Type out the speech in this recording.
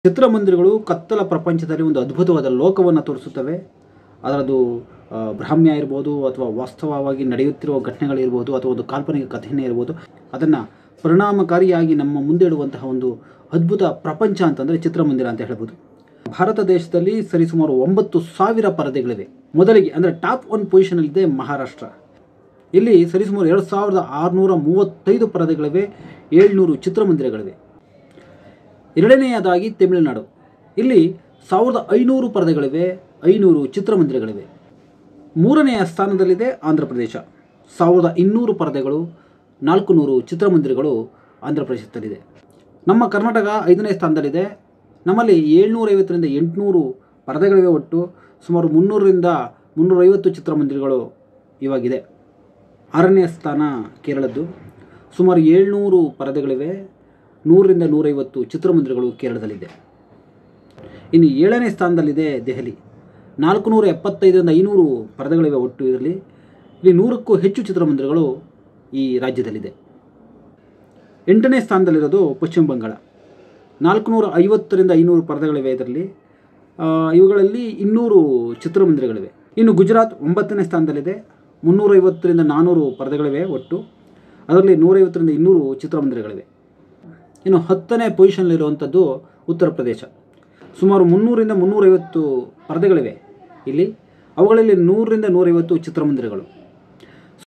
ಚಿತ್ರಮಂದಿರಗಳು ಕತ್ತಲ ಪ್ರಪಂಚದಲ್ಲಿ ಒಂದು ಅದ್ಭುತವಾದ ಲೋಕವನ್ನು ತೋರಿಸುತ್ತವೆ ಅದರದು ಆ, ಭ್ರಾಮ್ಯ ಇರ್ಬೋದು ಅಥವಾ ವಾಸ್ತವವಾಗಿ ನಡೆಯುತ್ತಿರುವ ಘಟನೆಗಳಿರ್ಬೋದು ಅಥವಾ ಒಂದು ಕಾಲ್ಪನಿಕ ಕಥೆನೇ ಇರ್ಬೋದು ಅದನ್ನು ಪರಿಣಾಮಕಾರಿಯಾಗಿ ನಮ್ಮ ಮುಂದೆ ಇಡುವಂತಹ ಒಂದು ಅದ್ಭುತ ಪ್ರಪಂಚ ಅಂತಂದರೆ ಚಿತ್ರಮಂದಿರ ಅಂತ ಹೇಳ್ಬೋದು ಭಾರತ ದೇಶದಲ್ಲಿ ಸರಿಸುಮಾರು ಒಂಬತ್ತು ಸಾವಿರ ಪರದೆಗಳಿವೆ ಮೊದಲಿಗೆ ಅಂದರೆ ಟಾಪ್ ಒನ್ ಪೊಸಿಷನಲ್ಲಿದೆ ಮಹಾರಾಷ್ಟ್ರ ಇಲ್ಲಿ ಸರಿಸುಮಾರು ಎರಡು ಸಾವಿರದ ಆರುನೂರ ಮೂವತ್ತೈದು ಪರದೆಗಳಿವೆ ಏಳ್ನೂರು ಚಿತ್ರಮಂದಿರಗಳಿವೆ ಎರಡನೆಯದಾಗಿ ತಮಿಳುನಾಡು ಇಲ್ಲಿ ಸಾವಿರದ ಐನೂರು ಪರದೆಗಳಿವೆ ಐನೂರು ಚಿತ್ರಮಂದಿರಗಳಿವೆ ಮೂರನೆಯ ಸ್ಥಾನದಲ್ಲಿದೆ ಆಂಧ್ರ ಪ್ರದೇಶ ಸಾವಿರದ ಇನ್ನೂರು ಪರದೆಗಳು ನಾಲ್ಕು ನೂರು ಚಿತ್ರಮಂದಿರಗಳು ಆಂಧ್ರ ಪ್ರದೇಶದಲ್ಲಿದೆ ನಮ್ಮ ಕರ್ನಾಟಕ ಐದನೇ ಸ್ಥಾನದಲ್ಲಿದೆ ನಮ್ಮಲ್ಲಿ ಏಳ್ನೂರೈವತ್ತರಿಂದ ಎಂಟುನೂರು ಪರದೆಗಳಿವೆ ಒಟ್ಟು ಸುಮಾರು ಮುನ್ನೂರರಿಂದ ಮುನ್ನೂರೈವತ್ತು ಚಿತ್ರಮಂದಿರಗಳು ಇವಾಗಿದೆ ಆರನೇ ಸ್ಥಾನ ಕೇರಳದ್ದು ಸುಮಾರು ಏಳ್ನೂರು ಪರದೆಗಳಿವೆ ನೂರರಿಂದ ನೂರೈವತ್ತು ಚಿತ್ರಮಂದಿರಗಳು ಕೇರಳದಲ್ಲಿದೆ ಇನ್ನು ಏಳನೇ ಸ್ಥಾನದಲ್ಲಿದೆ ದೆಹಲಿ ನಾಲ್ಕು ನೂರ ಎಪ್ಪತ್ತೈದರಿಂದ ಐನೂರು ಪರದೆಗಳಿವೆ ಒಟ್ಟು ಇದರಲ್ಲಿ ಇಲ್ಲಿ ನೂರಕ್ಕೂ ಹೆಚ್ಚು ಚಿತ್ರಮಂದಿರಗಳು ಈ ರಾಜ್ಯದಲ್ಲಿದೆ ಎಂಟನೇ ಸ್ಥಾನದಲ್ಲಿರೋದು ಪಶ್ಚಿಮ ಬಂಗಾಳ ನಾಲ್ಕುನೂರ ಐವತ್ತರಿಂದ ಐನೂರು ಪರದೆಗಳಿವೆ ಇದರಲ್ಲಿ ಆ, ಇವುಗಳಲ್ಲಿ ಇನ್ನೂರು ಚಿತ್ರಮಂದಿರಗಳಿವೆ ಇನ್ನು ಗುಜರಾತ್ ಒಂಬತ್ತನೇ ಸ್ಥಾನದಲ್ಲಿದೆ ಮುನ್ನೂರೈವತ್ತರಿಂದ ನಾನ್ನೂರು ಪರದೆಗಳಿವೆ ಒಟ್ಟು ಅದರಲ್ಲಿ ನೂರೈವತ್ತರಿಂದ ಇನ್ನೂರು ಚಿತ್ರಮಂದಿರಗಳಿವೆ ಇನ್ನು ಹತ್ತನೇ ಪೊಸಿಷನ್ನಲ್ಲಿರುವಂಥದ್ದು ಉತ್ತರ ಪ್ರದೇಶ ಸುಮಾರು ಮುನ್ನೂರಿಂದ ಮುನ್ನೂರೈವತ್ತು ಪರದೆಗಳಿವೆ ಇಲ್ಲಿ ಅವುಗಳಲ್ಲಿ ನೂರರಿಂದ ನೂರೈವತ್ತು ಚಿತ್ರಮಂದಿರಗಳು